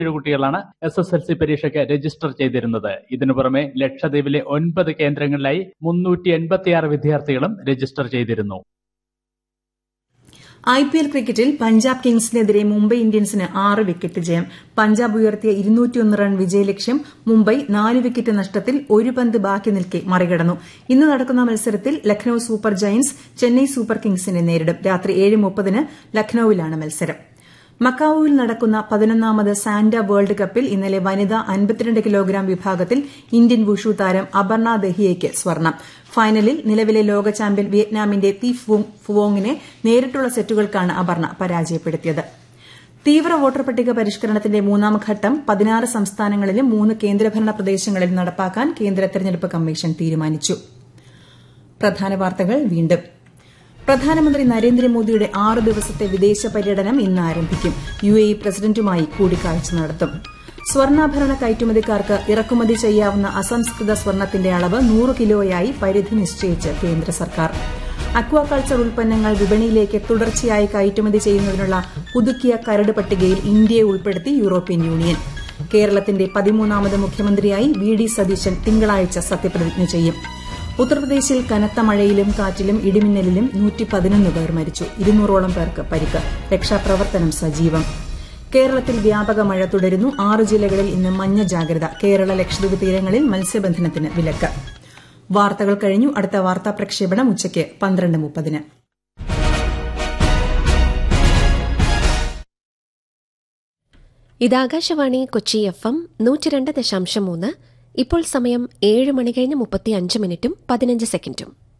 ഏഴ് കുട്ടികളാണ് S S L C പരീക്ഷയ്ക്ക് രജിസ്റ്റർ ചെയ്തിരുന്നത് ഇതിനു പുറമെ ലക്ഷദ്വീപിലെ ഒൻപത് കേന്ദ്രങ്ങളിലായി മുന്നൂറ്റി എൺപത്തിയാറ് വിദ്യാർത്ഥികളും രജിസ്റ്റർ ചെയ്തിരുന്നു ഐ പി എൽ ക്രിക്കറ്റിൽ പഞ്ചാബ് കിങ്സിനെതിരെ മുംബൈ ഇന്ത്യൻസിന് ആറ് വിക്കറ്റ് ജയം പഞ്ചാബ് ഉയർത്തിയ ഇരുന്നൂറ്റിയൊന്ന് റൺ വിജയലക്ഷ്യം മുംബൈ നാല് വിക്കറ്റ് നഷ്ടത്തിൽ ഒരു പന്ത് ബാക്കി നിൽക്കെ മറികടന്നു ഇന്ന് നടക്കുന്ന മത്സരത്തിൽ Lucknow super giants Chennai super കിങ്സിനെ നേരിടും രാത്രി ഏഴ് മുപ്പതിന് ലക്നൌവിലാണ് മത്സരം മക്കാവുവിൽ നടക്കുന്ന പതിനൊന്നാമത് സാന്റ വേൾഡ് കപ്പിൽ ഇന്നലെ വനിതാ അൻപത്തിരണ്ട് കിലോഗ്രാം വിഭാഗത്തിൽ ഇന്ത്യൻ വുഷു താരം അപർണ ദഹിയയ്ക്ക് സ്വർണം ഫൈനലിൽ നിലവിലെ ലോക ചാമ്പ്യൻ വിയറ്റ്നാമിന്റെ തി ഫുവോങ്ങിനെ നേരിട്ടുള്ള സെറ്റുകൾക്കാണ് അപർണ പരാജയപ്പെടുത്തിയത് തീവ്ര വോട്ടർ പട്ടിക പരിഷ്കരണത്തിന്റെ മൂന്നാം ഘട്ടം പതിനാറ് സംസ്ഥാനങ്ങളിലും മൂന്ന് കേന്ദ്രഭരണ പ്രദേശങ്ങളിലും നടപ്പാക്കാൻ കേന്ദ്ര തെരഞ്ഞെടുപ്പ് കമ്മീഷൻ തീരുമാനിച്ചു പ്രധാന വാർത്തകൾ വീണ്ടും പ്രധാനമന്ത്രി നരേന്ദ്രമോദിയുടെ ആറ് ദിവസത്തെ വിദേശ പര്യടനം ഇന്ന് ആരംഭിക്കും യു എ ഇ പ്രസിഡന്റുമായി കൂടിക്കാഴ്ച നടത്തും സ്വർണ്ണാഭരണ കയറ്റുമതിക്കാർക്ക് ഇറക്കുമതി ചെയ്യാവുന്ന അസംസ്കൃത സ്വർണത്തിന്റെ അളവ് നൂറ് കിലോയായി പരിധി നിശ്ചയിച്ച് കേന്ദ്ര സർക്കാർ അക്വാകൾച്ചർ ഉൽപ്പന്നങ്ങൾ വിപണിയിലേക്ക് തുടർച്ചയായി കയറ്റുമതി ചെയ്യുന്നതിനുള്ള പുതുക്കിയ കരട് പട്ടികയിൽ ഇന്ത്യയെ ഉൾപ്പെടുത്തി യൂറോപ്യൻ യൂണിയൻ കേരളത്തിന്റെ പതിമൂന്നാമത് മുഖ്യമന്ത്രിയായി വി ഡി സതീശൻ തിങ്കളാഴ്ച സത്യപ്രതിജ്ഞ ചെയ്യും ഉത്തർപ്രദേശിൽ കനത്ത മഴയിലും കാറ്റിലും ഇടിമിന്നലിലും നൂറ്റി പതിനൊന്ന് പേർ മരിച്ചു ഇരുന്നൂറോളം പേർക്ക് പരിക്ക് രക്ഷാപ്രവർത്തനം സജീവം കേരളത്തിൽ വ്യാപക മഴ തുടരുന്നു ആറ് ജില്ലകളിൽ ഇന്ന് മഞ്ഞ ജാഗ്രത കേരള ലക്ഷദ്വീപ് തീരങ്ങളിൽ മത്സ്യബന്ധനത്തിന് വിലക്ക് വാർത്തകൾ കഴിഞ്ഞു അടുത്ത വാർത്താ പ്രക്ഷേപണം ഉച്ചയ്ക്ക് പന്ത്രണ്ട് മുപ്പതിന് ഇത് ആകാശവാണി കൊച്ചി എഫ് എം നൂറ്റിരണ്ട് ദശാംശം മൂന്ന് ഇപ്പോൾ സമയം ഏഴ് മണി കഴിഞ്ഞ് മുപ്പത്തി അഞ്ച് മിനിറ്റും പതിനഞ്ച് സെക്കൻഡും